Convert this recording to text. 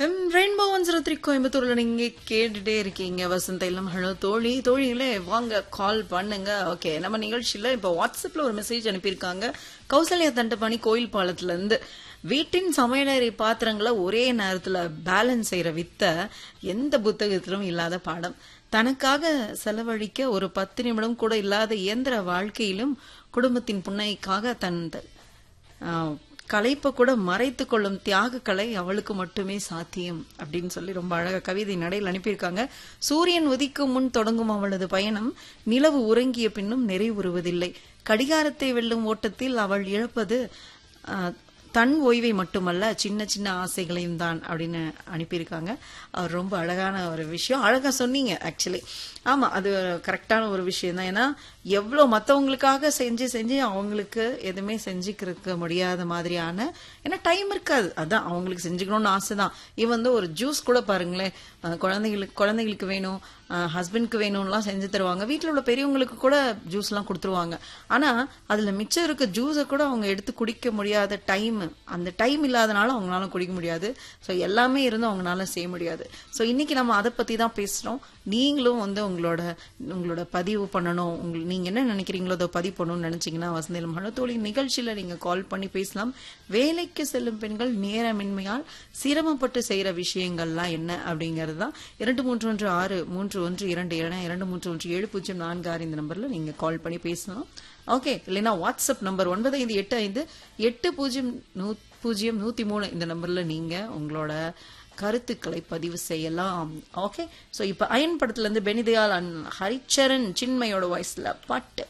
FM rainbow one zero three கோயம்புத்தூர்ல நீங்க கேட்டுட்டே இருக்கீங்க வசந்த இல்லம் ஹலோ தோழி தோழிகளே வாங்க கால் பண்ணுங்க ஓகே நம்ம நிகழ்ச்சியில இப்போ வாட்ஸ்அப்ல ஒரு மெசேஜ் அனுப்பியிருக்காங்க கௌசல்யா தண்டபாணி கோயில் பாலத்துல இருந்து வீட்டின் சமையலறை பாத்திரங்களை ஒரே நேரத்துல பேலன்ஸ் செய்யற வித்த எந்த புத்தகத்திலும் இல்லாத பாடம் தனக்காக செலவழிக்க ஒரு பத்து நிமிடம் கூட இல்லாத இயந்திர வாழ்க்கையிலும் குடும்பத்தின் புன்னைக்காக தன் ஆஹ், களைப்ப கூட மறைத்து கொள்ளும் தியாக கலை அவளுக்கு மட்டுமே சாத்தியம் அப்படின்னு சொல்லி ரொம்ப அழகா கவிதை நடையில் அனுப்பியிருக்காங்க சூரியன் உதிக்கும் முன் தொடங்கும் அவளது பயணம் நிலவு உறங்கிய பின்னும் நிறைவுறுவதில்லை கடிகாரத்தை வெல்லும் ஓட்டத்தில் அவள் இழப்பது ஆஹ், தன் ஓய்வை மட்டுமல்ல சின்ன சின்ன ஆசைகளையும் தான் அப்படின்னு அனுப்பியிருக்காங்க அவர் ரொம்ப அழகான ஒரு விஷயம் அழகா சொன்னீங்க ஆக்சுவலி ஆமா அது கரெக்டான ஒரு விஷயம் தான் ஏன்னா எவ்வளோ மற்றவங்களுக்காக செஞ்சு செஞ்சு அவங்களுக்கு எதுவுமே செஞ்சுக்கிறதுக்கு முடியாத மாதிரியான ஏன்னா டைம் இருக்காது அதான் அவங்களுக்கு செஞ்சுக்கணும்னு ஆசை தான் இவன் வந்து ஒரு ஜூஸ் கூட பாருங்களேன் அஹ் குழந்தைகளுக்கு குழந்தைகளுக்கு வேணும் ஹஸ்பண்ட்க்கு வேணும்லாம் செஞ்சு தருவாங்க வீட்டில் உள்ள பெரியவங்களுக்கு கூட ஜூஸ்லாம் கொடுத்துருவாங்க ஆனா அதுல மிச்சம் இருக்க ஜூஸை கூட அவங்க எடுத்து குடிக்க முடியாத டைம் அந்த டைம் இல்லாதனால அவங்களால குடிக்க முடியாது ஸோ எல்லாமே இருந்து அவங்களால செய்ய முடியாது ஸோ இன்னைக்கு நம்ம அதை பத்தி தான் பேசுறோம் நீங்களும் வந்து உங்களோட உங்களோட பதிவு பண்ணணும் உங்க நீங்க என்ன நினைக்கிறீங்களோ அதை பதிவு பண்ணணும்னு நினைச்சீங்கன்னா வசந்தேலம் மனத்தோழி நிகழ்ச்சியில நீங்க கால் பண்ணி பேசலாம் வேலைக்கு செல்லும் பெண்கள் நேரமின்மையால் சிரமப்பட்டு செய்யற விஷயங்கள்லாம் என்ன அப்படிங்கிறது தான் இரண்டு மூன்று ஒன்று ஆறு மூன்று ஒன்று இரண்டு ஏழு இரண்டு மூன்று ஒன்று ஏழு பூஜ்ஜியம் நான்கு ஆறு இந்த நம்பர்ல நீங்க கால் பண்ணி பேசலாம் ஓகே இல்லைன்னா வாட்ஸ்அப் நம்பர் ஒன்பது ஐந்து எட்டு ஐந்து எட்டு பூஜ்ஜியம் நூ பூஜ்ஜியம் நூத்தி மூணு இந்த நம்பர்ல நீங்க உங்களோட கருத்துக்களை பதிவு செய்யலாம் ஓகே சோ இப்ப அயன் படத்துல இருந்து பெனிதயால் அண்ட் ஹரிச்சரன் சின்மையோட வாய்ஸ்ல பாட்டு